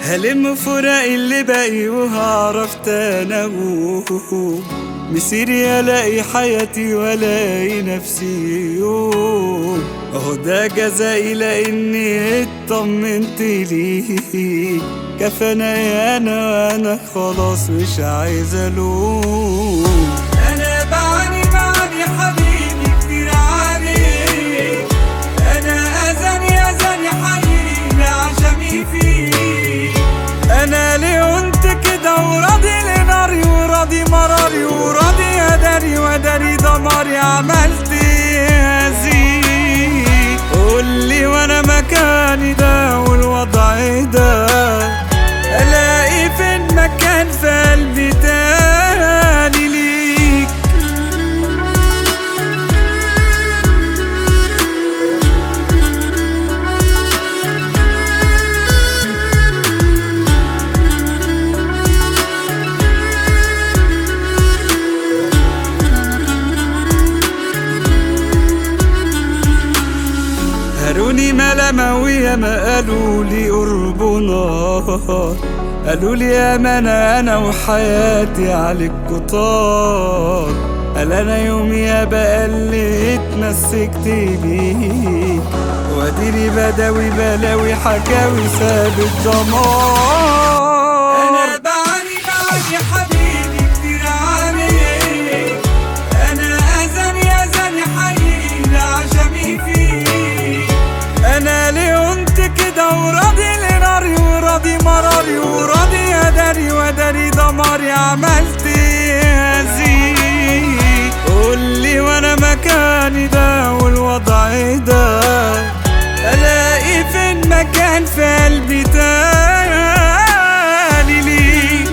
هلم فراق اللي باقي وهعرف تنوم مسيري الاقي حياتي والاقي نفسي يوم اهو ده جزائي لاني اطمنت ليك كفانا يا انا وانا خلاص مش عايز الوم انا بعاني بعاني حبيبي كتير عليك انا اذاني اذاني حبيبي عشمي فيك انا ليه كنت كده وراضي لناري وراضي مراري وراضي اداري وداري دماري عملت ايه زيك قولي وانا مكاني ده والوضع ده الاقي فين مكان في قلبي تاني ليك هاروني ملامة وياما قالوا لي قربنا قالوا لي يا انا انا وحياتي عليك كتار قال انا يومي بقى اللي اتمسكت بيك واديني بداوي بلاوي حكاوي ساب الدمار انا بعاني بعاني حبيبي كتير عليك انا اذاني اذاني حبيبي عشمي فيك انا ليه كنت كده وراضي لناري وراضي مراري وراضي اداري وداري دماري عملت ايه زيك قولي وانا مكاني ده والوضع ده الاقي فين مكان في قلبي تاني ليك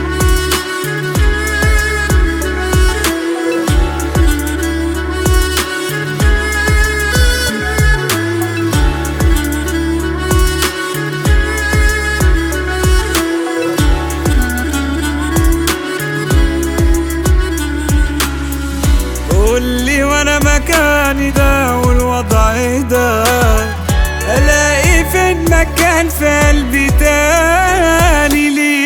قولي وانا مكاني ده والوضع ده الاقي فين مكان في قلبي تاني ليه